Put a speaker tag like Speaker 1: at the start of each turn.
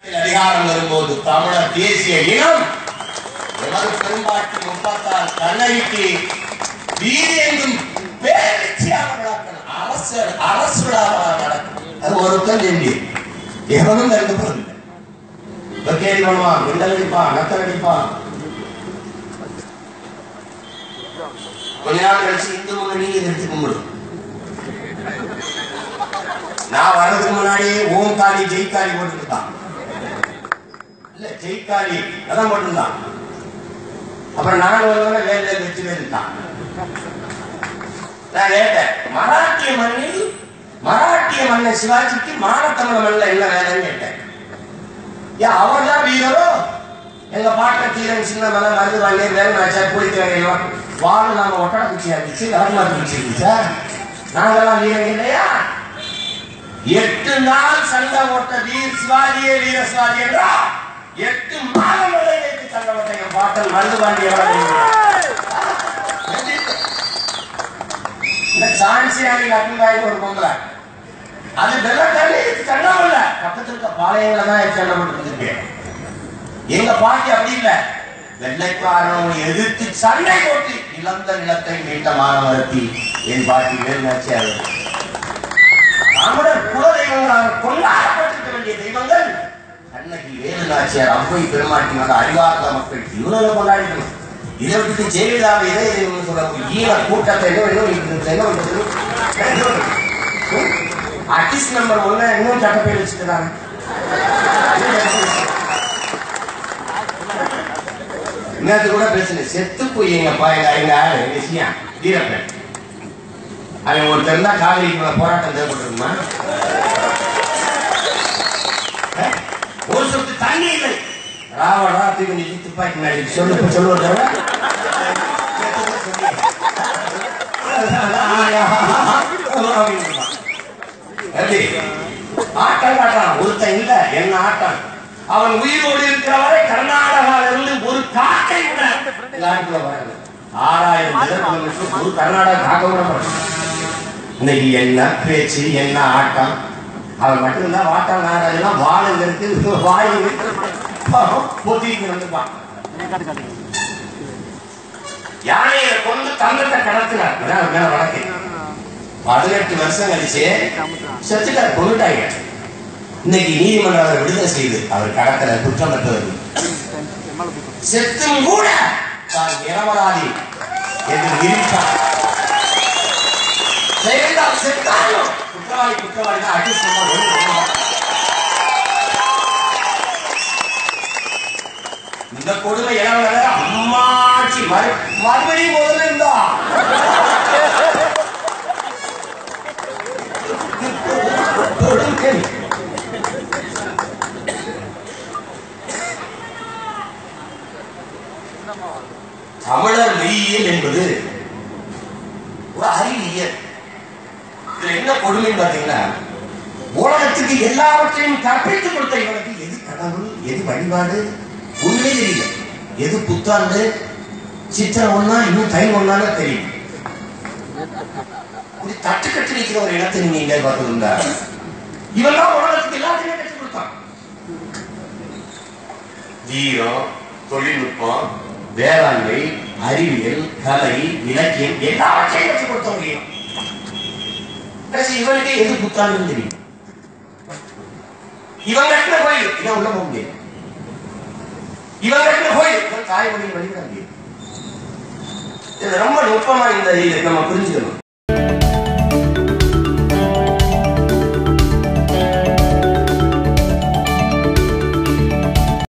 Speaker 1: அதிகாரம் வரும்போது தமிழர் தேசிய இனம் எமது பெரும்பாட்டு முப்பத்தால் கண்ணகிக்கு வீடு என்றும் பேரட்சியாக நடக்கணும் அரசு அரசு விழாவாக நடக்கும் அது ஒருத்தன் செஞ்சு எவனும் கருது போறதில்லை இப்ப கேள்வி பண்ணுவான் கிண்டல் அடிப்பான் நக்கல் அடிப்பான் கொஞ்ச நாள் கழிச்சு இந்து முன்னணி எடுத்து கும்பிடும் நான் வர்றதுக்கு முன்னாடி ஓம் காளி ஜெய் காளி போட்டுட்டு தான் இல்ல ஜெய் காளி அதான் போட்டுருந்தான் அப்புறம் நான் வருவன வேலை வச்சு இருந்தான் நான் கேட்டேன் மராட்டிய மண்ணில் மராட்டிய மன்னன் சிவாஜிக்கு மானத்தமிழ் மண்ணில் என்ன வேலைன்னு கேட்டேன் ஏன் அவர் தான் வீரரோ எங்க பாட்ட தீரன் சின்ன மலை மருந்து வாங்கி வேலை நாச்சா குளிக்க வேண்டியவன் வாழ நாம ஒட்டட குச்சி இருந்துச்சு ராஜ்மாத் குச்சி இருந்துச்சா நாங்கெல்லாம் வீரங்க இல்லையா எட்டு நாள் சண்டை ஓட்ட வீர் சிவாஜியே வீர சிவாஜி என்றா எட்டு மாதம் வரை வைத்து சண்டை ஓட்ட எங்க பாட்டன் மருந்து பாண்டியவன் இந்த சான்சியானி லக்ஷ்மிபாய் ஒரு பொம்பளை அது வெள்ளத்தள்ளி சண்டை இல்ல பக்கத்துல இருக்க பாளையங்களை தான் சண்டை போட்டு எங்க பாட்டி அப்படி இல்ல வெள்ளைக்காரன் எதிர்த்து சண்டை போட்டு இழந்த நிலத்தை மீட்ட மாணவர்த்தி என் பாட்டி வேலுநாச்சியார் தமிழர் குல தெய்வங்களாக கொண்டாடப்பட்டிருக்க வேண்டிய தெய்வங்கள் கண்ணகி வேலுநாச்சியார் அவ்வை பெருமாட்டி வந்த அறிவார்ந்த மக்கள் இவங்களை கொண்டாடிக்கணும் இதை விட்டுட்டு ஜெயலலிதாவை இதை இதை சொல்ல ஈழ கூட்டத்தை என்ன வேணும் இது என்ன வேணும் ஆர்டிஸ்ட் நம்பர் ஒன்னு இன்னும் சட்டப்பேர் வச்சுக்கிறாங்க நேற்று கூட பேசுனேன் செத்து போய் எங்கப்பா எங்க எங்க ஆளு எங்க சியா வீரப்பன் அவன் ஒருத்தர் தான் காவிரிக்கு மேல போராட்டம் தேவைப்பட்டிருக்குமா அஹ்? ஒரு சொட்டு தண்ணி இல்லை ராவடா தூக்கி நிறுத்தி துப்பாக்கி நாடி சொல்லு இப்ப சொல்லு ஒரு தடவை. எப்படி? ஆட்டம் காட்டுறான் ஒருத்தன் இல்ல என்ன ஆட்டம் அவன் உயிரோடு இருக்கிற வரை கர்நாடகாவில இருந்து ஒரு காக்கை கூட நாட்டுக்குள்ள வராது ஆறாயிரம் கிலோமீட்டர் ஒரு கர்நாடகா காக்க கூட வராது. இன்னைக்கு என்ன பேச்சு என்ன ஆட்டம் அவன் மட்டும்தான் வாட்டம் நாடாதுலாம் வாழுங்க இருக்கு வாய் பொத்திக்கு வந்துப்பான் யானையை கொண்டு தங்கத்தை கடத்தினார் அதான் அவர் மேல வழக்கு பதினெட்டு வருஷம் கழிச்சு செத்துட்டார் கொண்டுட்டாங்க இன்னைக்கு நீதிமன்றம் அவரை விடுதலை செய்து அவர் கடத்தல குற்றமற்றவர் செத்தும் கூட தான் நிரபராதி என்று நிரூபித்தார் ஜெயலலிதா செத்தாலும் குற்றவாளி குற்றவாளி தான் அடி சொன்னா இந்த கொடுமை இளவர அம்மாச்சி மறு மறுபடியும் முதல்ல இருந்தா கொடுமை. தமிழர் மெய்யியல் என்பது ஒரு அறிவியல் இதுல என்ன கொடுமைன்னு பாத்தீங்கன்னா உலகத்துக்கு எல்லாவற்றையும் கற்பித்துக் கொடுத்த இவனுக்கு எது கடவுள் எது வழிபாடு உண்மை தெரியல எது புத்தாண்டு சித்திரை ஒண்ணா இன்னும் தை ஒண்ணான்னு தெரியும் ஒரு தட்டு கட்டி நிற்கிற ஒரு இடத்தை நீங்க எங்க பார்த்துருந்தா இவெல்லாம் உலகத்துக்கு எல்லாத்தையும் கற்றுக் கொடுத்தான் வீரம் தொழில்நுட்பம் வேளாண்மை அறிவியல் கலை இலக்கியம் எல்லாவற்றையும் கற்றுக் கொடுத்தவங்க இவன். கடைசி இவனுக்கு எது புத்தாண்டுன்னு தெரியும் இவன் கட்டின கோயில் இவன் உள்ள போக முடியாது இவன் கட்டின கோயில் இவன் தாய்மொழி வழிபட முடியாது இது ரொம்ப நுட்பமா இந்த இதை நம்ம புரிஞ்சுக்கணும்